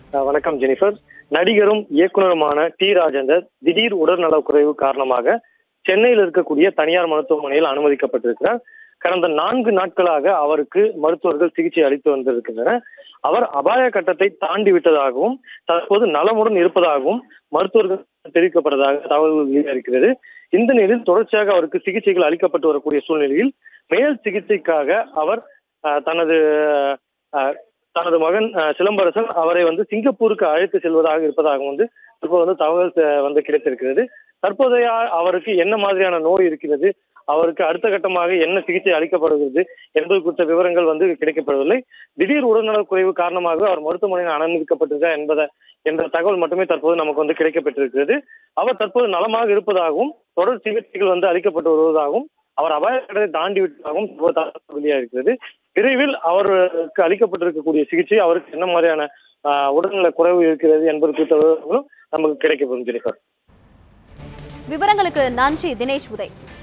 அஹ் வணக்கம் ஜெனிஃபர் நடிகரும் இயக்குனருமான டி ராஜேந்தர் திடீர் உடல்நலக்குறைவு காரணமாக சென்னையில் இருக்கக்கூடிய தனியார் மருத்துவமனையில் அனுமதிக்கப்பட்டிருக்கிறார் கடந்த நான்கு நாட்களாக அவருக்கு மருத்துவர்கள் சிகிச்சை அளித்து வந்திருக்கின்றனர் அவர் அபாய கட்டத்தை தாண்டி விட்டதாகவும் தற்போது நலமுடன் இருப்பதாகவும் மருத்துவர்கள் தெரிவிக்கப்பட்டதாக தகவல்கள் வெளியாகிறது இந்த நிலையில் தொடர்ச்சியாக அவருக்கு சிகிச்சைகள் அளிக்கப்பட்டு வரக்கூடிய சூழ்நிலையில் மேல் சிகிச்சைக்காக அவர் அஹ், தனது அஹ், தனது மகன் அஹ், சிலம்பரசன் அவரை வந்து சிங்கப்பூருக்கு அழைத்து செல்வதாக இருப்பதாக வந்து இப்போது வந்து தகவல் அஹ், வந்து கிடைத்திருக்கிறது தற்போதைய அவருக்கு என்ன மாதிரியான நோய் இருக்கிறது அவருக்கு அடுத்த கட்டமாக என்ன சிகிச்சை அளிக்கப்படுகிறது என்பது குறித்த விவரங்கள் வந்து கிடைக்கப்படவில்லை திடீர் உடல்நலக் குறைவு காரணமாக அவர் மருத்துவமனையில் அனுமதிக்கப்பட்டிருக்கா என்பதை என்ற தகவல் மட்டுமே தற்போது நமக்கு வந்து கிடைக்கப்பட்டிருக்கிறது அவர் தற்போது நலமாக இருப்பதாகவும் தொடர் சிகிச்சைகள் வந்து அளிக்கப்பட்டு வருவதாகவும் அவர் அபாயக்கடத்தை தாண்டி விட்டதாகவும் தற்போது தகவல் வெளியாக இருக்கிறது விரைவில் அவருக்கு அளிக்கப்பட்டிருக்கக்கூடிய சிகிச்சை அவருக்கு என்ன மாதிரியான ஆஹ், உடல்நல குறைவு இருக்கிறது என்பது குறித்த விவரங்களும் நமக்கு கிடைக்கப்படும் ஜெனிஃபர் விவரங்களுக்கு நன்றி தினேஷ் உதய்